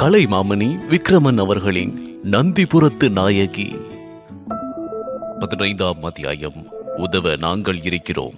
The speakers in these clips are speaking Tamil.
கலைமாமணி விக்ரமன் அவர்களின் நந்திபுரத்து நாயகி பதினைந்தாம் அத்தியாயம் உதவ நாங்கள் இருக்கிறோம்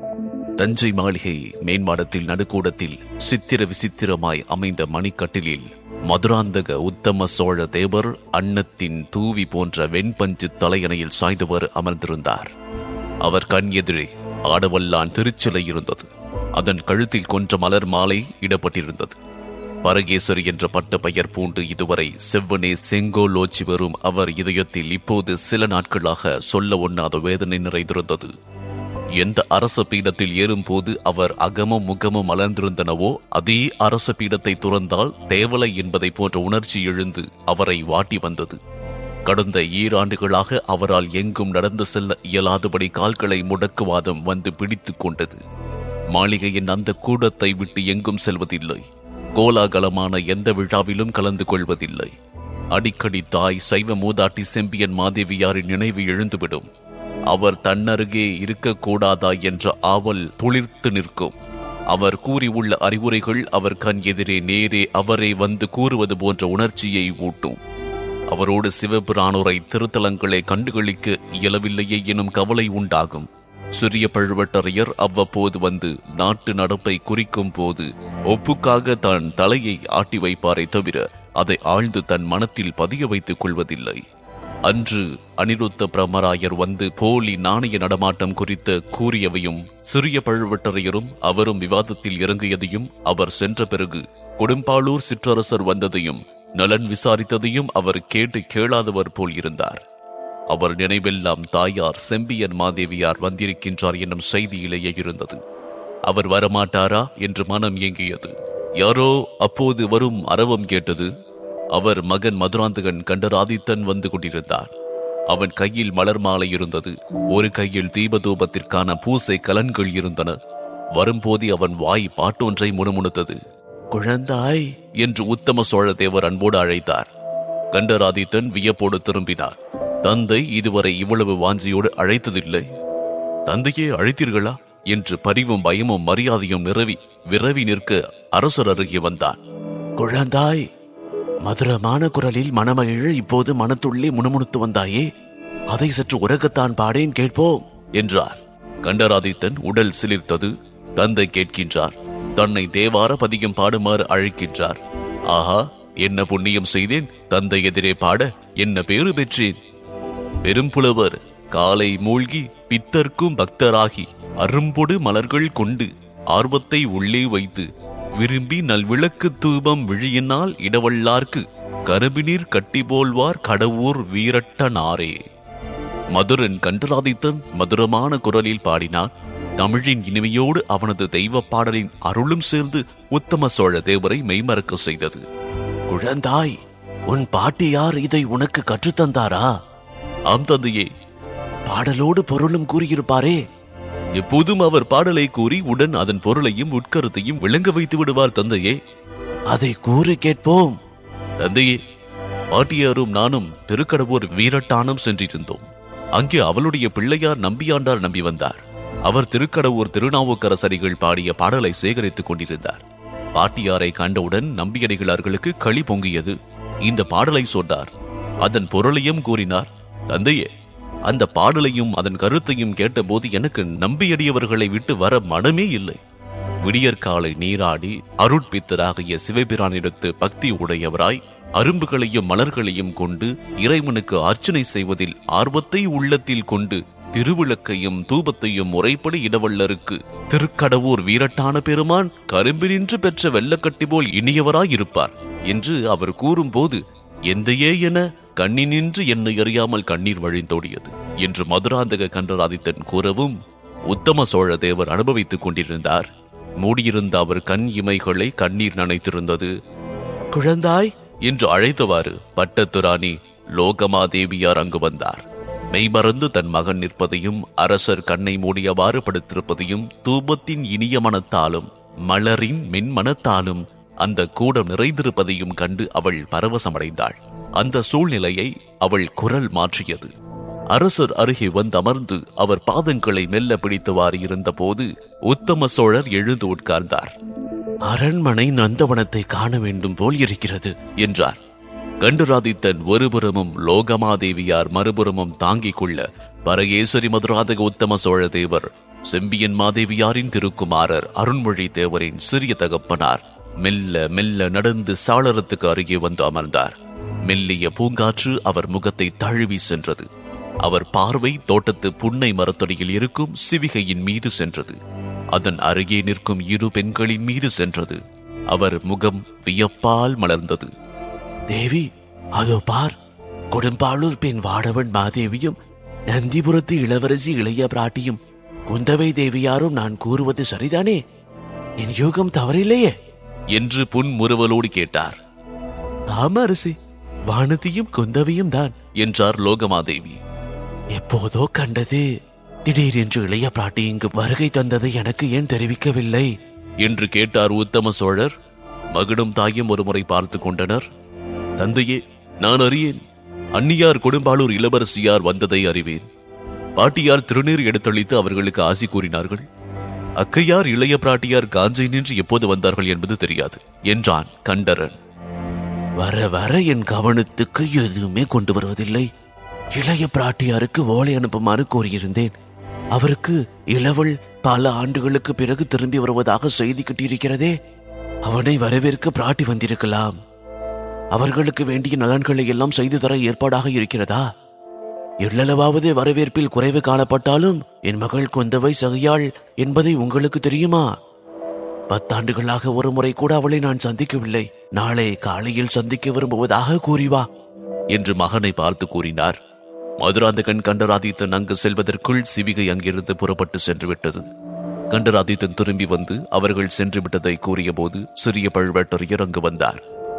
தஞ்சை மாளிகை மேன்மாடத்தில் நடுக்கூடத்தில் சித்திர விசித்திரமாய் அமைந்த மணிக்கட்டிலில் மதுராந்தக உத்தம சோழ தேவர் அன்னத்தின் தூவி போன்ற வெண்பஞ்சு தலையணையில் சாய்ந்தவர் அமர்ந்திருந்தார் அவர் கண் எதிரே ஆடவல்லான் திருச்சிலை இருந்தது அதன் கழுத்தில் கொஞ்ச மலர் மாலை இடப்பட்டிருந்தது பரகேசரி என்ற பட்ட பெயர் பூண்டு இதுவரை செவ்வனே செங்கோலோச்சி வரும் அவர் இதயத்தில் இப்போது சில நாட்களாக சொல்ல ஒண்ணாத வேதனை நிறைந்திருந்தது எந்த அரச பீடத்தில் ஏறும்போது அவர் அகமும் முகமும் மலர்ந்திருந்தனவோ அதே அரச பீடத்தை துறந்தால் தேவலை என்பதை போன்ற உணர்ச்சி எழுந்து அவரை வாட்டி வந்தது கடந்த ஈராண்டுகளாக அவரால் எங்கும் நடந்து செல்ல இயலாதபடி கால்களை முடக்குவாதம் வந்து பிடித்துக் கொண்டது மாளிகையின் அந்த கூடத்தை விட்டு எங்கும் செல்வதில்லை கோலாகலமான எந்த விழாவிலும் கலந்து கொள்வதில்லை அடிக்கடி தாய் சைவ மூதாட்டி செம்பியன் மாதேவியாரின் நினைவு எழுந்துவிடும் அவர் தன்னருகே இருக்கக்கூடாதா என்ற ஆவல் துளிர்த்து நிற்கும் அவர் கூறியுள்ள அறிவுரைகள் அவர் கண் எதிரே நேரே அவரை வந்து கூறுவது போன்ற உணர்ச்சியை ஊட்டும் அவரோடு சிவபிரானுரை திருத்தலங்களை கண்டுகளிக்க இயலவில்லையே எனும் கவலை உண்டாகும் சிறிய பழுவட்டரையர் அவ்வப்போது வந்து நாட்டு நடப்பை குறிக்கும் போது ஒப்புக்காக தன் தலையை ஆட்டி வைப்பாரே தவிர அதை ஆழ்ந்து தன் மனத்தில் பதிய வைத்துக் கொள்வதில்லை அன்று அனிருத்த பிரமராயர் வந்து போலி நாணய நடமாட்டம் குறித்த கூறியவையும் சிறிய பழுவட்டரையரும் அவரும் விவாதத்தில் இறங்கியதையும் அவர் சென்ற பிறகு கொடும்பாளூர் சிற்றரசர் வந்ததையும் நலன் விசாரித்ததையும் அவர் கேட்டு கேளாதவர் போல் இருந்தார் அவர் நினைவெல்லாம் தாயார் செம்பியன் மாதேவியார் வந்திருக்கின்றார் என்னும் செய்தியிலேயே இருந்தது அவர் வரமாட்டாரா என்று மனம் ஏங்கியது யாரோ அப்போது வரும் அரவம் கேட்டது அவர் மகன் மதுராந்தகன் கண்டராதித்தன் வந்து கொண்டிருந்தார் அவன் கையில் மலர் மாலை இருந்தது ஒரு கையில் தீபதூபத்திற்கான பூசை கலன்கள் இருந்தன வரும்போதே அவன் வாய் பாட்டொன்றை முணுமுணுத்தது குழந்தாய் என்று உத்தம சோழ தேவர் அன்போடு அழைத்தார் கண்டராதித்தன் வியப்போடு திரும்பினார் தந்தை இதுவரை இவ்வளவு வாஞ்சியோடு அழைத்ததில்லை தந்தையே அழைத்தீர்களா என்று பரிவும் பயமும் மரியாதையும் நிறவி விரவி நிற்க அரசர் அருகே வந்தான் குழந்தாய் மதுரமான குரலில் மணமகிழ இப்போது மனத்துள்ளே முணுமுணுத்து வந்தாயே அதை சற்று உறக்கத்தான் பாடேன் கேட்போம் என்றார் கண்டராதித்தன் உடல் சிலிர்த்தது தந்தை கேட்கின்றார் தன்னை தேவார பதிகம் பாடுமாறு அழைக்கின்றார் ஆஹா என்ன புண்ணியம் செய்தேன் தந்தை எதிரே பாட என்ன பேறு பெற்றேன் பெரும்புலவர் காலை மூழ்கி பித்தர்க்கும் பக்தராகி அரும்பொடு மலர்கள் கொண்டு ஆர்வத்தை உள்ளே வைத்து விரும்பி நல்விளக்கு தூபம் விழியினால் இடவல்லார்க்கு கருபினீர் கட்டி போல்வார் கடவுர் வீரட்டனாரே மதுரன் கண்டராதித்தன் மதுரமான குரலில் பாடினான் தமிழின் இனிமையோடு அவனது தெய்வ பாடலின் அருளும் சேர்ந்து உத்தம சோழ தேவரை மெய்மறக்க செய்தது குழந்தாய் உன் பாட்டியார் இதை உனக்கு கற்றுத்தந்தாரா ஆம் தந்தையே பாடலோடு பொருளும் கூறியிருப்பாரே எப்போதும் அவர் பாடலை கூறி உடன் அதன் பொருளையும் உட்கருத்தையும் விளங்க வைத்து விடுவார் தந்தையே அதை கூறி கேட்போம் தந்தையே பாட்டியாரும் நானும் திருக்கடவூர் வீரட்டானம் சென்றிருந்தோம் அங்கே அவளுடைய பிள்ளையார் நம்பியாண்டார் நம்பி வந்தார் அவர் திருக்கடவூர் திருநாவுக்கரசரிகள் பாடிய பாடலை சேகரித்துக் கொண்டிருந்தார் பாட்டியாரை கண்டவுடன் நம்பியடிகளார்களுக்கு களி பொங்கியது இந்த பாடலை சொன்னார் அதன் பொருளையும் கூறினார் தந்தையே அந்த பாடலையும் அதன் கருத்தையும் கேட்டபோது எனக்கு நம்பியடியவர்களை விட்டு வர மனமே இல்லை விடியற்காலை நீராடி அருட்பித்தராகிய சிவபிரானிடத்து பக்தி உடையவராய் அரும்புகளையும் மலர்களையும் கொண்டு இறைவனுக்கு அர்ச்சனை செய்வதில் ஆர்வத்தை உள்ளத்தில் கொண்டு திருவிளக்கையும் தூபத்தையும் முறைப்படி இடவள்ளருக்கு திருக்கடவூர் வீரட்டான பெருமான் கரும்பினின்று பெற்ற வெள்ளக்கட்டி போல் இனியவராயிருப்பார் என்று அவர் கூறும்போது எந்தையே என கண்ணினின்று என்னை அறியாமல் கண்ணீர் வழிந்தோடியது என்று மதுராந்தக கண்டராதித்தன் கூறவும் உத்தம சோழ தேவர் அனுபவித்துக் கொண்டிருந்தார் மூடியிருந்த அவர் கண் இமைகளை கண்ணீர் நனைத்திருந்தது குழந்தாய் என்று அழைத்தவாறு பட்டத்துராணி லோகமாதேவியார் அங்கு வந்தார் மெய்மறந்து தன் மகன் நிற்பதையும் அரசர் கண்ணை மூடியவாறு படுத்திருப்பதையும் தூபத்தின் இனிய மனத்தாலும் மலரின் மென்மனத்தாலும் அந்த கூடம் நிறைந்திருப்பதையும் கண்டு அவள் பரவசமடைந்தாள் அந்த சூழ்நிலையை அவள் குரல் மாற்றியது அரசர் அருகே வந்து அமர்ந்து அவர் பாதங்களை மெல்ல பிடித்தவாறு இருந்தபோது உத்தம சோழர் எழுந்து உட்கார்ந்தார் அரண்மனை நந்தவனத்தை காண வேண்டும் போல் இருக்கிறது என்றார் கண்டுராதித்தன் ஒருபுறமும் லோகமாதேவியார் மறுபுறமும் தாங்கிக் கொள்ள பரகேசரி மதுராதக உத்தம சோழ தேவர் செம்பியன் மாதேவியாரின் திருக்குமாரர் அருண்மொழி தேவரின் சிறிய தகப்பனார் மெல்ல மெல்ல நடந்து சாளரத்துக்கு அருகே வந்து அமர்ந்தார் மெல்லிய பூங்காற்று அவர் முகத்தை தழுவி சென்றது அவர் பார்வை தோட்டத்து புன்னை மரத்தடியில் இருக்கும் சிவிகையின் மீது சென்றது அதன் அருகே நிற்கும் இரு பெண்களின் மீது சென்றது அவர் முகம் வியப்பால் மலர்ந்தது தேவி அதோ பார் கொடும்பாளூர் பெண் வாடவன் மாதேவியும் நந்திபுரத்து இளவரசி இளைய பிராட்டியும் குந்தவை தேவியாரும் நான் கூறுவது சரிதானே என் யோகம் தவறில்லையே என்று புன்முறுவலோடு கேட்டார் ஆமா அரசி வானதியும் குந்தவியும் தான் என்றார் லோகமாதேவி எப்போதோ கண்டது திடீரென்று இளைய பிராட்டி இங்கு வருகை தந்ததை எனக்கு ஏன் தெரிவிக்கவில்லை என்று கேட்டார் உத்தம சோழர் மகனும் தாயும் ஒருமுறை பார்த்து கொண்டனர் தந்தையே நான் அறியேன் அந்நியார் கொடும்பாளூர் இளவரசியார் வந்ததை அறிவேன் பாட்டியார் திருநீர் எடுத்தளித்து அவர்களுக்கு ஆசி கூறினார்கள் அக்கையார் இளைய பிராட்டியார் காஞ்சை நின்று எப்போது வந்தார்கள் என்பது தெரியாது என்றான் கண்டரன் வர வர என் கவனத்துக்கு எதுவுமே கொண்டு வருவதில்லை இளைய பிராட்டியாருக்கு ஓலை அனுப்புமாறு கூறியிருந்தேன் அவருக்கு இளவல் பல ஆண்டுகளுக்கு பிறகு திரும்பி வருவதாக செய்தி கிட்டியிருக்கிறதே அவனை வரவேற்க பிராட்டி வந்திருக்கலாம் அவர்களுக்கு வேண்டிய நலன்களை எல்லாம் செய்து தர ஏற்பாடாக இருக்கிறதா எள்ளளவாவது வரவேற்பில் குறைவு காணப்பட்டாலும் என் மகள் குந்தவை சகையாள் என்பதை உங்களுக்கு தெரியுமா பத்தாண்டுகளாக ஒரு முறை கூட அவளை நான் சந்திக்கவில்லை நாளை காலையில் சந்திக்க விரும்புவதாக கூறி வா என்று மகனை பார்த்து கூறினார் மதுராந்தகன் கண்டராதித்தன் அங்கு செல்வதற்குள் சிவிகை அங்கிருந்து புறப்பட்டு சென்று விட்டது கண்டராதித்தன் திரும்பி வந்து அவர்கள் சென்று விட்டதை கூறிய போது சிறிய பழுவேட்டரையர் அங்கு வந்தார்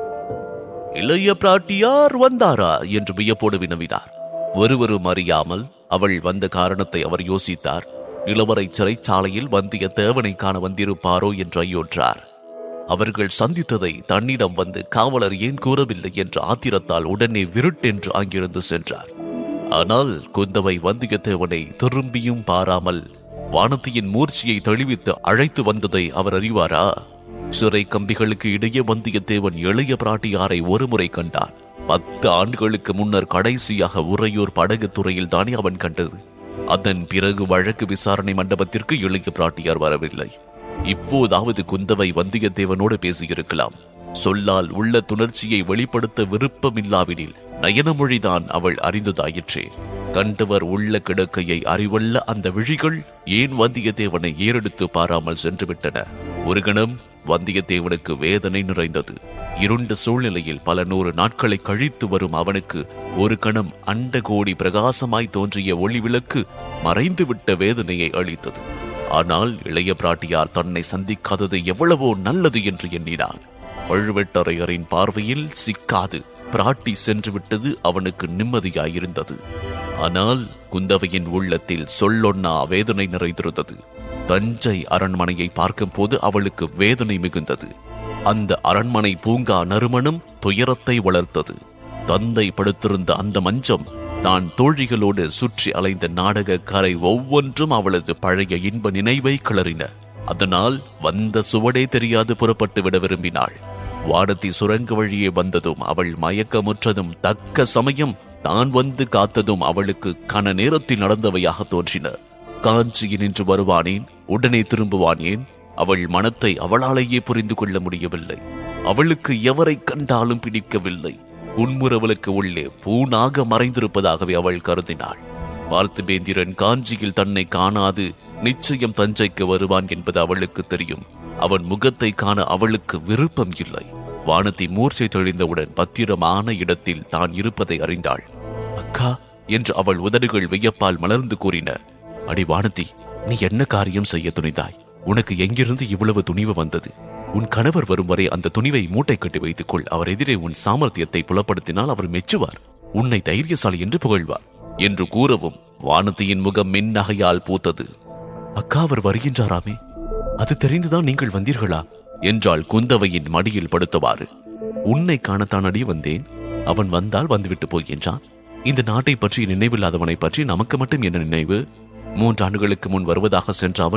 இளைய பிராட்டியார் வந்தாரா என்று வியப்போடு வினவினார் ஒருவரும் அறியாமல் அவள் வந்த காரணத்தை அவர் யோசித்தார் இளவரை சிறைச்சாலையில் வந்திய தேவனை காண வந்திருப்பாரோ என்று ஐயோற்றார் அவர்கள் சந்தித்ததை தன்னிடம் வந்து காவலர் ஏன் கூறவில்லை என்ற ஆத்திரத்தால் உடனே விருட்டென்று அங்கிருந்து சென்றார் ஆனால் குந்தவை வந்தியத்தேவனை திரும்பியும் பாராமல் வானத்தியின் மூர்ச்சியை தெளிவித்து அழைத்து வந்ததை அவர் அறிவாரா சிறை கம்பிகளுக்கு இடையே வந்தியத்தேவன் இளைய பிராட்டியாரை ஒருமுறை கண்டான் பத்து ஆண்டுகளுக்கு முன்னர் கடைசியாக உறையூர் படகு துறையில் தானே அவன் கண்டது அதன் பிறகு வழக்கு விசாரணை மண்டபத்திற்கு இளைய பிராட்டியார் வரவில்லை இப்போதாவது குந்தவை வந்தியத்தேவனோடு பேசியிருக்கலாம் சொல்லால் உள்ள துணர்ச்சியை வெளிப்படுத்த விருப்பமில்லாவிடில் நயனமொழிதான் அவள் அறிந்ததாயிற்றே கண்டவர் உள்ள கிடக்கையை அறிவல்ல அந்த விழிகள் ஏன் வந்தியத்தேவனை ஏறெடுத்து பாராமல் சென்றுவிட்டன ஒரு கணம் வந்தியத்தேவனுக்கு வேதனை நிறைந்தது இருண்ட சூழ்நிலையில் பல நூறு நாட்களை கழித்து வரும் அவனுக்கு ஒரு கணம் அண்டகோடி பிரகாசமாய் தோன்றிய ஒளி விளக்கு மறைந்துவிட்ட வேதனையை அளித்தது ஆனால் இளைய பிராட்டியார் தன்னை சந்திக்காதது எவ்வளவோ நல்லது என்று எண்ணினான் பழுவேட்டரையரின் பார்வையில் சிக்காது பிராட்டி சென்று விட்டது அவனுக்கு நிம்மதியாயிருந்தது ஆனால் குந்தவையின் உள்ளத்தில் சொல்லொன்னா வேதனை நிறைந்திருந்தது தஞ்சை அரண்மனையை பார்க்கும் போது அவளுக்கு வேதனை மிகுந்தது அந்த அரண்மனை பூங்கா நறுமணம் துயரத்தை வளர்த்தது தந்தை படுத்திருந்த அந்த மஞ்சம் தான் தோழிகளோடு சுற்றி அலைந்த நாடக கரை ஒவ்வொன்றும் அவளது பழைய இன்ப நினைவை கிளறின அதனால் வந்த சுவடே தெரியாது புறப்பட்டு விட விரும்பினாள் வானத்தி சுரங்க வழியே வந்ததும் அவள் மயக்கமுற்றதும் தக்க சமயம் தான் வந்து காத்ததும் அவளுக்கு கன நேரத்தில் நடந்தவையாக தோன்றின காஞ்சியில் நின்று வருவானேன் உடனே திரும்புவானேன் அவள் மனத்தை அவளாலேயே புரிந்து கொள்ள முடியவில்லை அவளுக்கு எவரை கண்டாலும் பிடிக்கவில்லை உன்முறவளுக்கு உள்ளே பூனாக மறைந்திருப்பதாகவே அவள் கருதினாள் பார்த்திபேந்திரன் காஞ்சியில் தன்னை காணாது நிச்சயம் தஞ்சைக்கு வருவான் என்பது அவளுக்கு தெரியும் அவன் முகத்தை காண அவளுக்கு விருப்பம் இல்லை வானத்தி மூர்ச்சை தெளிந்தவுடன் பத்திரமான இடத்தில் தான் இருப்பதை அறிந்தாள் அக்கா என்று அவள் உதடுகள் வியப்பால் மலர்ந்து கூறின அடி வானத்தி நீ என்ன காரியம் செய்ய துணிந்தாய் உனக்கு எங்கிருந்து இவ்வளவு துணிவு வந்தது உன் கணவர் வரும் வரை அந்த துணிவை மூட்டை கட்டி வைத்துக் கொள் அவர் எதிரே உன் சாமர்த்தியத்தை புலப்படுத்தினால் அவர் மெச்சுவார் உன்னை தைரியசாலி என்று புகழ்வார் என்று கூறவும் வானத்தியின் முகம் மின்னகையால் பூத்தது அக்கா அவர் வருகின்றாராமே அது தெரிந்துதான் நீங்கள் வந்தீர்களா என்றாள் குந்தவையின் மடியில் படுத்தவாறு உன்னை காணத்தான் அடி வந்தேன் அவன் வந்தால் வந்துவிட்டு போகின்றான் இந்த நாட்டை பற்றி நினைவில்லாதவனை பற்றி நமக்கு மட்டும் என்ன நினைவு மூன்று ஆண்டுகளுக்கு முன் வருவதாக சென்ற அவன்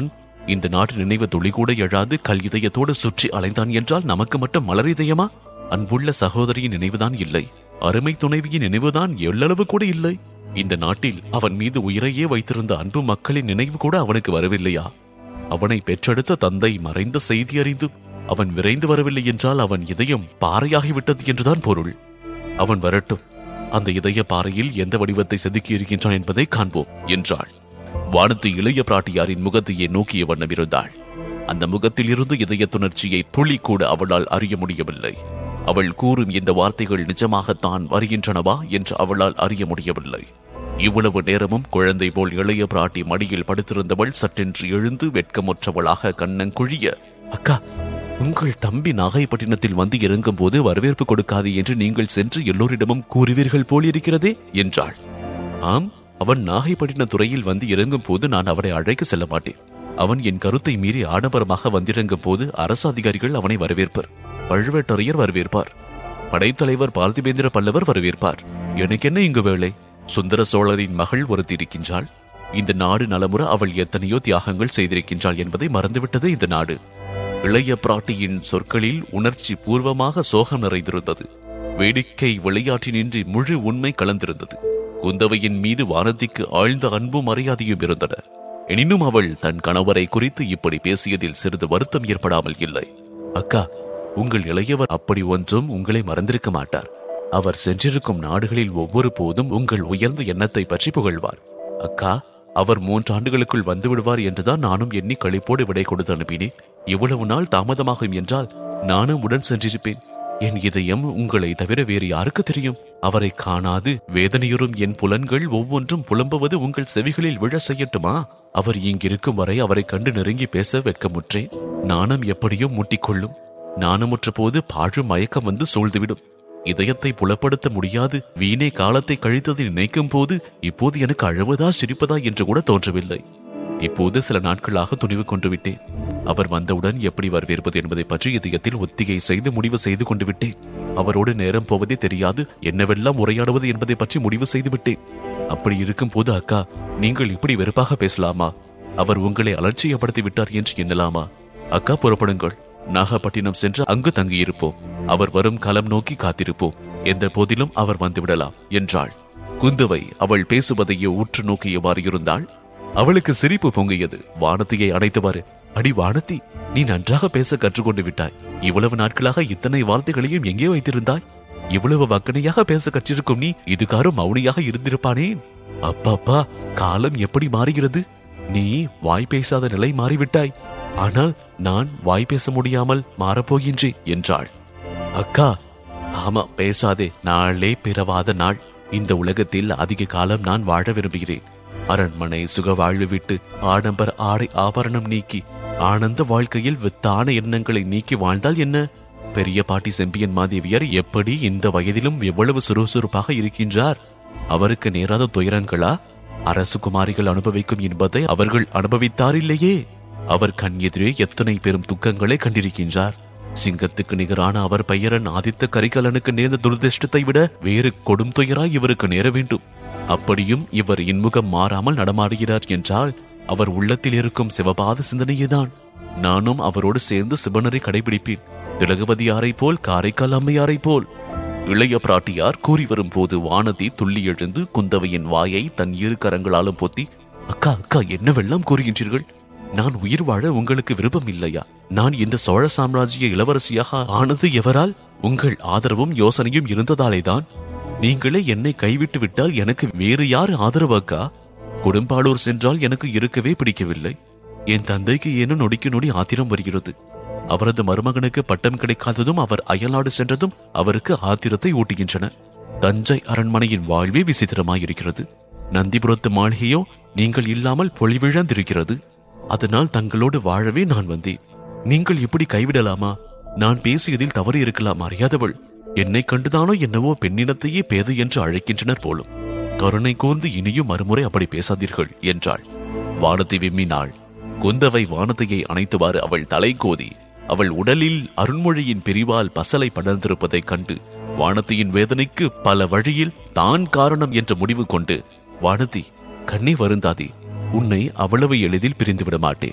இந்த நாட்டு நினைவு துளி கூட எழாது கல் இதயத்தோடு சுற்றி அலைந்தான் என்றால் நமக்கு மட்டும் மலர் இதயமா அன்புள்ள சகோதரியின் நினைவுதான் இல்லை அருமை துணைவியின் நினைவுதான் எள்ளளவு கூட இல்லை இந்த நாட்டில் அவன் மீது உயிரையே வைத்திருந்த அன்பு மக்களின் நினைவு கூட அவனுக்கு வரவில்லையா அவனை பெற்றெடுத்த தந்தை மறைந்த செய்தி அறிந்து அவன் விரைந்து வரவில்லை என்றால் அவன் இதயம் பாறையாகிவிட்டது என்றுதான் பொருள் அவன் வரட்டும் அந்த இதய பாறையில் எந்த வடிவத்தை செதுக்கி இருக்கின்றான் என்பதை காண்போம் என்றாள் வானத்து இளைய பிராட்டியாரின் முகத்தையே நோக்கிய வண்ணம் இருந்தாள் அந்த முகத்தில் இருந்து இதய துணர்ச்சியை துளி கூட அவளால் அறிய முடியவில்லை அவள் கூறும் இந்த வார்த்தைகள் நிஜமாகத்தான் வருகின்றனவா என்று அவளால் அறிய முடியவில்லை இவ்வளவு நேரமும் குழந்தை போல் இளைய பிராட்டி மடியில் படுத்திருந்தவள் சற்றென்று எழுந்து வெட்கமுற்றவளாக கண்ணங்குழிய அக்கா உங்கள் தம்பி நாகைப்பட்டினத்தில் வந்து இறங்கும் போது வரவேற்பு கொடுக்காது என்று நீங்கள் சென்று எல்லோரிடமும் கூறுவீர்கள் போல் இருக்கிறதே என்றாள் ஆம் அவன் நாகைப்பட்டின துறையில் வந்து இறங்கும் போது நான் அவனை அழைக்க செல்ல மாட்டேன் அவன் என் கருத்தை மீறி ஆடம்பரமாக வந்திறங்கும் போது அரசு அதிகாரிகள் அவனை வரவேற்பர் பழுவேட்டரையர் வரவேற்பார் படைத்தலைவர் பார்த்திபேந்திர பல்லவர் வரவேற்பார் எனக்கென்ன இங்கு வேலை சுந்தர சோழரின் மகள் ஒருத்தி இருக்கின்றாள் இந்த நாடு நலமுற அவள் எத்தனையோ தியாகங்கள் செய்திருக்கின்றாள் என்பதை மறந்துவிட்டது இந்த நாடு இளைய பிராட்டியின் சொற்களில் உணர்ச்சி பூர்வமாக சோகம் நிறைந்திருந்தது வேடிக்கை விளையாட்டினின்றி முழு உண்மை கலந்திருந்தது குந்தவையின் மீது வானதிக்கு ஆழ்ந்த அன்பும் மரியாதையும் இருந்தன எனினும் அவள் தன் கணவரை குறித்து இப்படி பேசியதில் சிறிது வருத்தம் ஏற்படாமல் இல்லை அக்கா உங்கள் இளையவர் அப்படி ஒன்றும் உங்களை மறந்திருக்க மாட்டார் அவர் சென்றிருக்கும் நாடுகளில் ஒவ்வொரு போதும் உங்கள் உயர்ந்த எண்ணத்தை பற்றி புகழ்வார் அக்கா அவர் மூன்றாண்டுகளுக்குள் வந்து விடுவார் என்றுதான் நானும் எண்ணி களிப்போடு விடை கொடுத்து அனுப்பினேன் இவ்வளவு நாள் தாமதமாகும் என்றால் நானும் உடன் சென்றிருப்பேன் என் இதயம் உங்களை தவிர வேறு யாருக்கு தெரியும் அவரை காணாது வேதனையுறும் என் புலன்கள் ஒவ்வொன்றும் புலம்புவது உங்கள் செவிகளில் விழ செய்யட்டுமா அவர் இங்கிருக்கும் வரை அவரை கண்டு நெருங்கி பேச வெட்கமுற்றேன் நாணம் எப்படியோ முட்டிக்கொள்ளும் நாணமுற்ற போது பாழும் மயக்கம் வந்து சூழ்ந்துவிடும் இதயத்தை புலப்படுத்த முடியாது வீணே காலத்தை கழித்ததை நினைக்கும் போது இப்போது எனக்கு அழுவதா சிரிப்பதா என்று கூட தோன்றவில்லை இப்போது சில நாட்களாக துணிவு கொண்டு விட்டேன் அவர் வந்தவுடன் எப்படி வரவேற்பது என்பதை பற்றி இதயத்தில் ஒத்திகை செய்து முடிவு செய்து கொண்டு விட்டேன் அவரோடு நேரம் போவதே தெரியாது என்னவெல்லாம் உரையாடுவது என்பதை பற்றி முடிவு செய்து விட்டேன் அப்படி இருக்கும் போது அக்கா நீங்கள் இப்படி வெறுப்பாக பேசலாமா அவர் உங்களை அலட்சியப்படுத்தி விட்டார் என்று எண்ணலாமா அக்கா புறப்படுங்கள் நாகப்பட்டினம் சென்று அங்கு தங்கியிருப்போம் அவர் வரும் காலம் நோக்கி காத்திருப்போம் எந்த போதிலும் அவர் வந்து விடலாம் என்றாள் குந்தவை அவள் பேசுவதையே உற்று நோக்கியவாறு இருந்தாள் அவளுக்கு சிரிப்பு பொங்கியது வானத்தியை அணைத்தவாறு அடி வானத்தி நீ நன்றாக பேச கற்றுக்கொண்டு விட்டாய் இவ்வளவு நாட்களாக இத்தனை வார்த்தைகளையும் எங்கே வைத்திருந்தாய் இவ்வளவு வக்கனையாக பேச கற்றிருக்கும் நீ இதுகாரும் மௌனியாக இருந்திருப்பானேன் அப்பப்பா காலம் எப்படி மாறுகிறது நீ வாய் பேசாத நிலை மாறிவிட்டாய் ஆனால் நான் வாய் பேச முடியாமல் மாறப்போகின்றேன் என்றாள் அக்கா ஆமா பேசாதே நாளே பிறவாத நாள் இந்த உலகத்தில் அதிக காலம் நான் வாழ விரும்புகிறேன் அரண்மனை சுக வாழ்வு விட்டு ஆடம்பர ஆடை ஆபரணம் நீக்கி ஆனந்த வாழ்க்கையில் வித்தான எண்ணங்களை நீக்கி வாழ்ந்தால் என்ன பெரிய பாட்டி செம்பியன் மாதேவியார் எப்படி இந்த வயதிலும் எவ்வளவு சுறுசுறுப்பாக இருக்கின்றார் அவருக்கு நேராத துயரங்களா அரசு குமாரிகள் அனுபவிக்கும் இன்பத்தை அவர்கள் அனுபவித்தாரில்லையே அவர் கண் எதிரே எத்தனை பெரும் துக்கங்களை கண்டிருக்கின்றார் சிங்கத்துக்கு நிகரான அவர் பெயரன் ஆதித்த கரிகாலனுக்கு நேர்ந்த துரதிர்ஷ்டத்தை விட வேறு கொடும் துயராய் இவருக்கு நேர வேண்டும் அப்படியும் இவர் இன்முகம் மாறாமல் நடமாடுகிறார் என்றால் அவர் உள்ளத்தில் இருக்கும் சிவபாத சிந்தனையேதான் நானும் அவரோடு சேர்ந்து சிவனரை கடைபிடிப்பேன் திலகவதியாரை போல் காரைக்கால் அம்மையாரை போல் இளைய பிராட்டியார் கூறி வரும் போது வானதி துள்ளி எழுந்து குந்தவையின் வாயை தன் இரு கரங்களாலும் பொத்தி அக்கா அக்கா என்னவெல்லாம் கூறுகின்றீர்கள் நான் உயிர் வாழ உங்களுக்கு விருப்பம் இல்லையா நான் இந்த சோழ சாம்ராஜ்ய இளவரசியாக ஆனது எவரால் உங்கள் ஆதரவும் யோசனையும் இருந்ததாலேதான் நீங்களே என்னை கைவிட்டு விட்டால் எனக்கு வேறு யார் ஆதரவு அக்கா கொடும்பாளூர் சென்றால் எனக்கு இருக்கவே பிடிக்கவில்லை என் தந்தைக்கு ஏனோ நொடிக்கு நொடி ஆத்திரம் வருகிறது அவரது மருமகனுக்கு பட்டம் கிடைக்காததும் அவர் அயல்நாடு சென்றதும் அவருக்கு ஆத்திரத்தை ஊட்டுகின்றன தஞ்சை அரண்மனையின் வாழ்வே விசித்திரமாயிருக்கிறது நந்திபுரத்து மாளிகையோ நீங்கள் இல்லாமல் பொழிவிழந்திருக்கிறது அதனால் தங்களோடு வாழவே நான் வந்தேன் நீங்கள் இப்படி கைவிடலாமா நான் பேசியதில் தவறு இருக்கலாம் அறியாதவள் என்னை கண்டுதானோ என்னவோ பெண்ணினத்தையே பேதை என்று அழைக்கின்றனர் போலும் கருணை கூர்ந்து இனியும் மறுமுறை அப்படி பேசாதீர்கள் என்றாள் வானத்தை விம்மினாள் குந்தவை வானத்தையை அணைத்தவாறு அவள் தலை கோதி அவள் உடலில் அருண்மொழியின் பிரிவால் பசலை படர்ந்திருப்பதைக் கண்டு வானத்தியின் வேதனைக்கு பல வழியில் தான் காரணம் என்ற முடிவு கொண்டு வானதி கண்ணே வருந்தாதே உன்னை அவ்வளவு எளிதில் பிரிந்து விட மாட்டேன்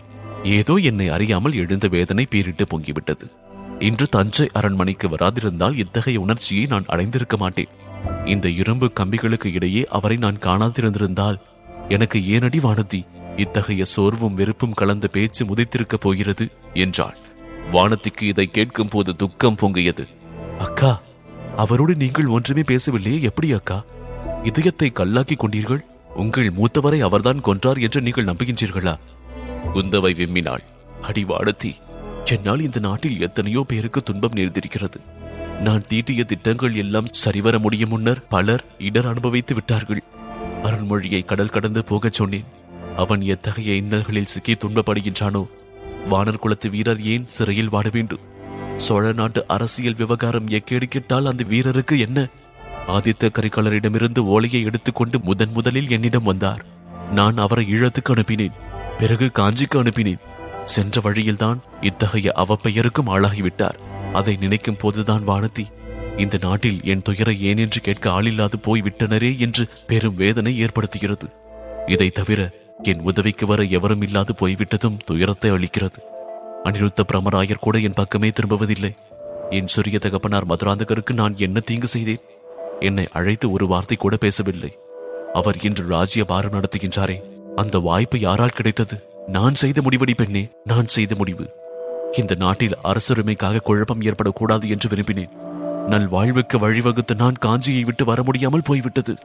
ஏதோ என்னை அறியாமல் எழுந்த வேதனை பீரிட்டு பொங்கிவிட்டது இன்று தஞ்சை அரண்மனைக்கு வராதிருந்தால் இத்தகைய உணர்ச்சியை நான் அடைந்திருக்க மாட்டேன் இந்த இரும்பு கம்பிகளுக்கு இடையே அவரை நான் காணாதிருந்திருந்தால் எனக்கு ஏனடி வானதி இத்தகைய சோர்வும் வெறுப்பும் கலந்த பேச்சு முதித்திருக்கப் போகிறது என்றாள் வானத்திக்கு இதை கேட்கும் போது துக்கம் பொங்கியது அக்கா அவரோடு நீங்கள் ஒன்றுமே பேசவில்லையே எப்படி அக்கா இதயத்தை கல்லாக்கி கொண்டீர்கள் உங்கள் மூத்தவரை அவர்தான் கொன்றார் என்று நீங்கள் நம்புகின்றீர்களா குந்தவை விம்மினாள் அடி வாடத்தி என்னால் இந்த நாட்டில் எத்தனையோ பேருக்கு துன்பம் நேர்ந்திருக்கிறது நான் தீட்டிய திட்டங்கள் எல்லாம் சரிவர முடியும் முன்னர் பலர் இடர் அனுபவித்து விட்டார்கள் அருண்மொழியை கடல் கடந்து போகச் சொன்னேன் அவன் எத்தகைய இன்னல்களில் சிக்கி துன்பப்படுகின்றானோ வானர் குலத்து வீரர் ஏன் சிறையில் வாட வேண்டும் சோழ நாட்டு அரசியல் விவகாரம் எக்கேடு கேட்டால் அந்த வீரருக்கு என்ன ஆதித்த கரிகாலரிடமிருந்து ஓலையை எடுத்துக்கொண்டு முதன் முதலில் என்னிடம் வந்தார் நான் அவரை ஈழத்துக்கு அனுப்பினேன் பிறகு காஞ்சிக்கு அனுப்பினேன் சென்ற வழியில்தான் இத்தகைய அவப்பெயருக்கும் ஆளாகிவிட்டார் அதை நினைக்கும் போதுதான் வானதி இந்த நாட்டில் என் துயரை ஏன் என்று கேட்க ஆளில்லாது போய் விட்டனரே என்று பெரும் வேதனை ஏற்படுத்துகிறது இதை தவிர என் உதவிக்கு வர எவரும் இல்லாது போய்விட்டதும் துயரத்தை அளிக்கிறது அனிருத்த பிரமராயர் கூட என் பக்கமே திரும்புவதில்லை என் சிறிய தகப்பனார் மதுராந்தகருக்கு நான் என்ன தீங்கு செய்தேன் என்னை அழைத்து ஒரு வார்த்தை கூட பேசவில்லை அவர் இன்று ராஜ்ய பாரம் நடத்துகின்றாரே அந்த வாய்ப்பு யாரால் கிடைத்தது நான் செய்த முடிவடி பெண்ணே நான் செய்த முடிவு இந்த நாட்டில் அரசுரிமைக்காக குழப்பம் ஏற்படக்கூடாது என்று விரும்பினேன் நல் வாழ்வுக்கு வழிவகுத்த நான் காஞ்சியை விட்டு வர முடியாமல் போய்விட்டது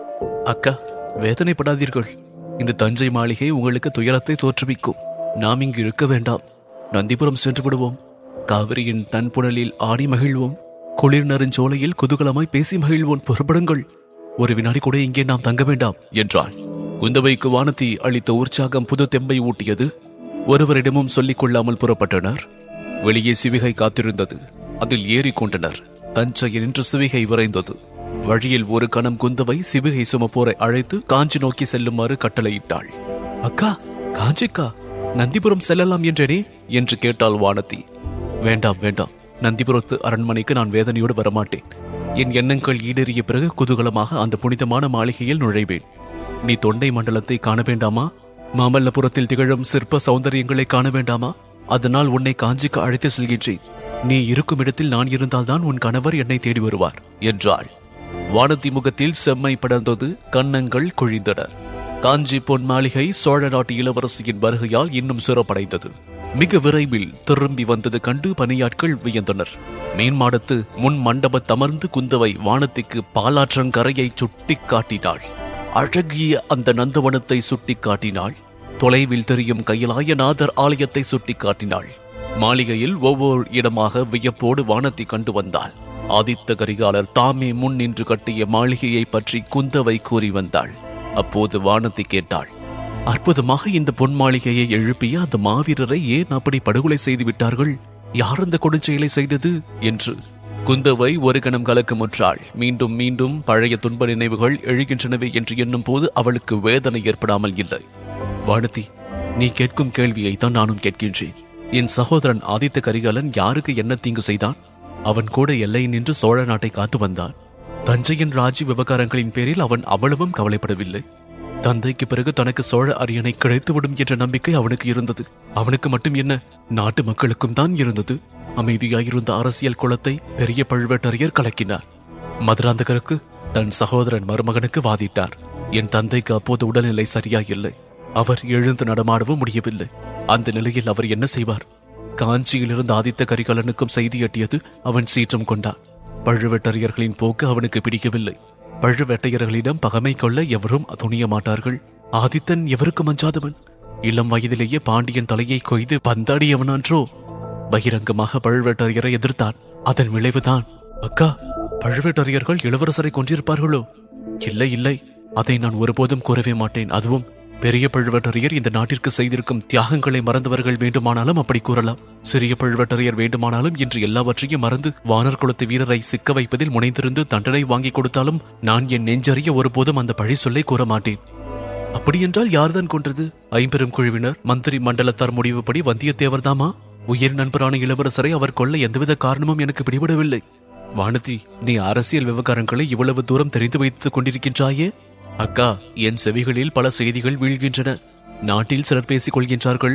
அக்கா வேதனைப்படாதீர்கள் இந்த தஞ்சை மாளிகை உங்களுக்கு துயரத்தை தோற்றுவிக்கும் நாம் இங்கு இருக்க வேண்டாம் நந்திபுரம் சென்று விடுவோம் காவிரியின் தன் புனலில் ஆடி மகிழ்வோம் குளிர் நறுஞ்சோலையில் குதூகலமாய் பேசி மகிழ்வோம் புறப்படுங்கள் ஒரு வினாடி கூட இங்கே நாம் தங்க வேண்டாம் என்றாள் குந்தவைக்கு வானதி அளித்த உற்சாகம் புது தெம்பை ஊட்டியது ஒருவரிடமும் சொல்லிக் கொள்ளாமல் புறப்பட்டனர் வெளியே சிவிகை காத்திருந்தது அதில் ஏறிக் கொண்டனர் தஞ்சையில் நின்று சிவிகை விரைந்தது வழியில் ஒரு கணம் குந்தவை சிவிகை சுமப்போரை அழைத்து காஞ்சி நோக்கி செல்லுமாறு கட்டளையிட்டாள் அக்கா காஞ்சிக்கா நந்திபுரம் செல்லலாம் என்றேனே என்று கேட்டாள் வானதி வேண்டாம் வேண்டாம் நந்திபுரத்து அரண்மனைக்கு நான் வேதனையோடு வரமாட்டேன் என் எண்ணங்கள் ஈடேறிய பிறகு குதூகலமாக அந்த புனிதமான மாளிகையில் நுழைவேன் நீ தொண்டை மண்டலத்தை காண வேண்டாமா மாமல்லபுரத்தில் திகழும் சிற்ப சௌந்தரியங்களை காண வேண்டாமா அதனால் உன்னை காஞ்சிக்கு அழைத்து செல்கின்றேன் நீ இருக்கும் இடத்தில் நான் இருந்தால்தான் உன் கணவர் என்னை தேடி வருவார் என்றாள் வானதி முகத்தில் செம்மை படர்ந்தது கன்னங்கள் குழிந்தன காஞ்சி பொன் மாளிகை சோழ நாட்டு இளவரசியின் வருகையால் இன்னும் சிறப்படைந்தது மிக விரைவில் திரும்பி வந்தது கண்டு பணியாட்கள் வியந்தனர் மேன்மாடத்து முன் மண்டபத்தமர்ந்து குந்தவை வானத்திற்கு பாலாற்றங்கரையை சுட்டிக் காட்டினாள் அழகிய அந்த நந்தவனத்தை சுட்டிக் காட்டினாள் தொலைவில் தெரியும் கையிலாயநாதர் ஆலயத்தை சுட்டிக் காட்டினாள் மாளிகையில் ஒவ்வொரு இடமாக வியப்போடு வானத்தை கண்டு வந்தாள் ஆதித்த கரிகாலர் தாமே முன் நின்று கட்டிய மாளிகையை பற்றி குந்தவை கூறி வந்தாள் அப்போது வானத்தை கேட்டாள் அற்புதமாக இந்த பொன் மாளிகையை எழுப்பிய அந்த மாவீரரை ஏன் அப்படி படுகொலை செய்து விட்டார்கள் யார் அந்த கொடுஞ்செயலை செய்தது என்று குந்தவை ஒரு கணம் கலக்கமுற்றாள் மீண்டும் மீண்டும் பழைய துன்ப நினைவுகள் எழுகின்றனவே என்று எண்ணும் போது அவளுக்கு வேதனை ஏற்படாமல் இல்லை வானதி நீ கேட்கும் கேள்வியை தான் நானும் கேட்கின்றேன் என் சகோதரன் ஆதித்த கரிகாலன் யாருக்கு என்ன தீங்கு செய்தான் அவன் கூட எல்லை நின்று சோழ நாட்டை காத்து வந்தான் தஞ்சையின் ராஜ்ய விவகாரங்களின் பேரில் அவன் அவ்வளவும் கவலைப்படவில்லை தந்தைக்கு பிறகு தனக்கு சோழ அரியணை கிடைத்துவிடும் என்ற நம்பிக்கை அவனுக்கு இருந்தது அவனுக்கு மட்டும் என்ன நாட்டு மக்களுக்கும் தான் இருந்தது அமைதியாயிருந்த அரசியல் குலத்தை பெரிய பழுவேட்டரையர் கலக்கினார் மதுராந்தகருக்கு தன் சகோதரன் மருமகனுக்கு வாதிட்டார் என் தந்தைக்கு அப்போது உடல்நிலை சரியா இல்லை அவர் எழுந்து நடமாடவும் முடியவில்லை அந்த நிலையில் அவர் என்ன செய்வார் காஞ்சியிலிருந்து ஆதித்த கரிகாலனுக்கும் செய்தி எட்டியது அவன் சீற்றம் கொண்டான் பழுவேட்டரையர்களின் போக்கு அவனுக்கு பிடிக்கவில்லை பழுவேட்டையர்களிடம் பகமை கொள்ள எவரும் துணிய மாட்டார்கள் ஆதித்தன் எவருக்கு மஞ்சாதவன் இளம் வயதிலேயே பாண்டியன் தலையை கொய்து பந்தாடியவனான்றோ பகிரங்கமாக பழுவேட்டரையரை எதிர்த்தான் அதன் விளைவுதான் அக்கா பழுவேட்டரையர்கள் இளவரசரை கொன்றிருப்பார்களோ இல்லை இல்லை அதை நான் ஒருபோதும் கூறவே மாட்டேன் அதுவும் பெரிய பழுவேட்டரையர் இந்த நாட்டிற்கு செய்திருக்கும் தியாகங்களை மறந்தவர்கள் வேண்டுமானாலும் அப்படி கூறலாம் சிறிய பழுவேட்டரையர் வேண்டுமானாலும் இன்று எல்லாவற்றையும் மறந்து வானர் குலத்து வீரரை சிக்க வைப்பதில் முனைந்திருந்து தண்டனை வாங்கி கொடுத்தாலும் நான் என் நெஞ்சறிய ஒருபோதும் அந்த பழி சொல்லை கூற மாட்டேன் அப்படியென்றால் யார்தான் கொன்றது ஐம்பெரும் குழுவினர் மந்திரி மண்டலத்தார் முடிவுப்படி வந்தியத்தேவர்தாமா உயிர் நண்பரான இளவரசரை அவர் கொல்ல எந்தவித காரணமும் எனக்கு பிடிபடவில்லை வானதி நீ அரசியல் விவகாரங்களை இவ்வளவு தூரம் தெரிந்து வைத்துக் கொண்டிருக்கின்றாயே அக்கா என் செவிகளில் பல செய்திகள் வீழ்கின்றன நாட்டில் சிலர் பேசிக் கொள்கின்றார்கள்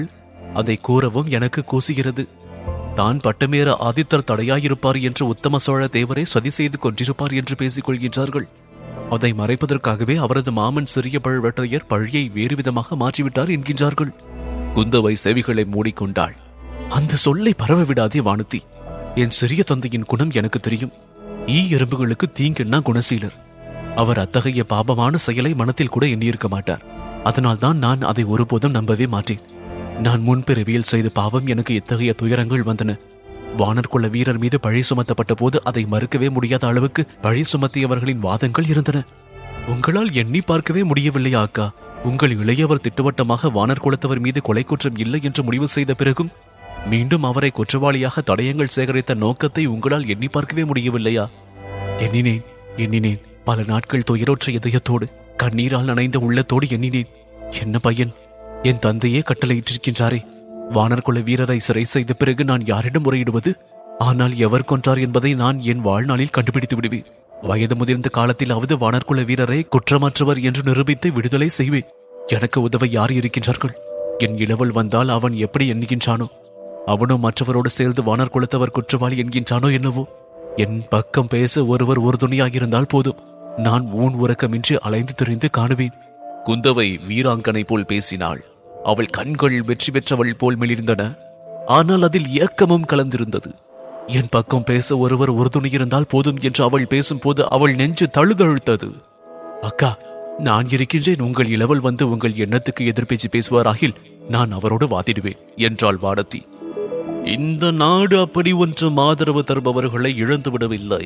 அதை கூறவும் எனக்கு கூசுகிறது தான் பட்டமேற ஆதித்தர் தடையாயிருப்பார் என்று உத்தம சோழ தேவரை சதி செய்து கொன்றிருப்பார் என்று பேசிக் கொள்கின்றார்கள் அதை மறைப்பதற்காகவே அவரது மாமன் சிறிய பழுவேட்டரையர் பழியை வேறு விதமாக மாற்றிவிட்டார் என்கின்றார்கள் குந்தவை செவிகளை மூடிக்கொண்டாள் அந்த சொல்லை பரவ விடாதே வானதி என் சிறிய தந்தையின் குணம் எனக்கு தெரியும் ஈ எறும்புகளுக்கு தீங்கென்னா குணசீலர் அவர் அத்தகைய பாபமான செயலை மனத்தில் கூட எண்ணியிருக்க மாட்டார் அதனால்தான் நான் அதை ஒருபோதும் நம்பவே மாட்டேன் நான் முன்பிறவியில் செய்த பாவம் எனக்கு எத்தகைய துயரங்கள் வந்தன வானர்குல வீரர் மீது பழி சுமத்தப்பட்ட போது அதை மறுக்கவே முடியாத அளவுக்கு பழி சுமத்தியவர்களின் வாதங்கள் இருந்தன உங்களால் எண்ணி பார்க்கவே முடியவில்லையா அக்கா உங்கள் இளையவர் திட்டவட்டமாக வானர் குலத்தவர் மீது கொலை குற்றம் இல்லை என்று முடிவு செய்த பிறகும் மீண்டும் அவரை குற்றவாளியாக தடயங்கள் சேகரித்த நோக்கத்தை உங்களால் எண்ணி பார்க்கவே முடியவில்லையா எண்ணினேன் எண்ணினேன் பல நாட்கள் துயரோற்ற இதயத்தோடு கண்ணீரால் நனைந்த உள்ளத்தோடு எண்ணினேன் என்ன பையன் என் தந்தையே கட்டளையிட்டிருக்கின்றாரே வானர்குல வீரரை சிறை செய்த பிறகு நான் யாரிடம் முறையிடுவது ஆனால் எவர் கொன்றார் என்பதை நான் என் வாழ்நாளில் கண்டுபிடித்து விடுவேன் வயது முதிர்ந்த காலத்திலாவது வானர்குல வீரரை குற்றமற்றவர் என்று நிரூபித்து விடுதலை செய்வேன் எனக்கு உதவ யார் இருக்கின்றார்கள் என் இளவல் வந்தால் அவன் எப்படி எண்ணுகின்றானோ அவனும் மற்றவரோடு சேர்ந்து வானர் குலத்தவர் குற்றவாளி என்கின்றானோ என்னவோ என் பக்கம் பேச ஒருவர் உறுதுணையாகிருந்தால் போதும் நான் ஊன் உறக்கமின்றி அலைந்து திரிந்து காணுவேன் குந்தவை வீராங்கனை போல் பேசினாள் அவள் கண்கள் வெற்றி பெற்றவள் போல் மெலிர்ந்தன ஆனால் அதில் ஏக்கமும் கலந்திருந்தது என் பக்கம் பேச ஒருவர் உறுதுணை இருந்தால் போதும் என்று அவள் பேசும்போது அவள் நெஞ்சு தழுதழுத்தது அக்கா நான் இருக்கின்றேன் உங்கள் இளவல் வந்து உங்கள் எண்ணத்துக்கு எதிர்பேச்சு பேசுவாராகில் நான் அவரோடு வாதிடுவேன் என்றாள் வானதி இந்த நாடு அப்படி ஒன்றும் ஆதரவு தருபவர்களை இழந்து விடவில்லை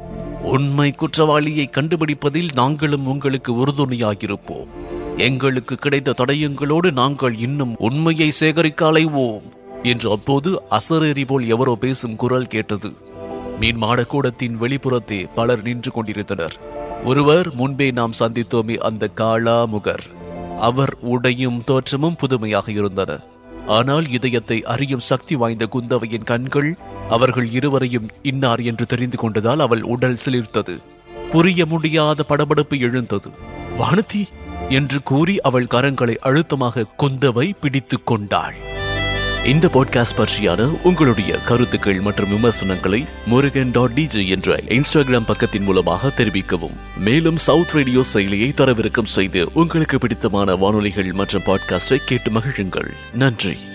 உண்மை குற்றவாளியை கண்டுபிடிப்பதில் நாங்களும் உங்களுக்கு உறுதுணையாகிருப்போம் எங்களுக்கு கிடைத்த தடயங்களோடு நாங்கள் இன்னும் உண்மையை சேகரிக்க அலைவோம் என்று அப்போது அசரேறி போல் எவரோ பேசும் குரல் கேட்டது மீன் மாடக்கூடத்தின் வெளிப்புறத்தே பலர் நின்று கொண்டிருந்தனர் ஒருவர் முன்பே நாம் சந்தித்தோமே அந்த காளாமுகர் அவர் உடையும் தோற்றமும் புதுமையாக இருந்தன ஆனால் இதயத்தை அறியும் சக்தி வாய்ந்த குந்தவையின் கண்கள் அவர்கள் இருவரையும் இன்னார் என்று தெரிந்து கொண்டதால் அவள் உடல் சிலிர்த்தது புரிய முடியாத படபடப்பு எழுந்தது வானதி என்று கூறி அவள் கரங்களை அழுத்தமாக குந்தவை பிடித்துக் கொண்டாள் இந்த பாட்காஸ்ட் பற்றியான உங்களுடைய கருத்துக்கள் மற்றும் விமர்சனங்களை முருகன் டாட் டிஜே என்ற இன்ஸ்டாகிராம் பக்கத்தின் மூலமாக தெரிவிக்கவும் மேலும் சவுத் ரேடியோ செயலியை தரவிறக்கம் செய்து உங்களுக்கு பிடித்தமான வானொலிகள் மற்றும் பாட்காஸ்டை கேட்டு மகிழுங்கள் நன்றி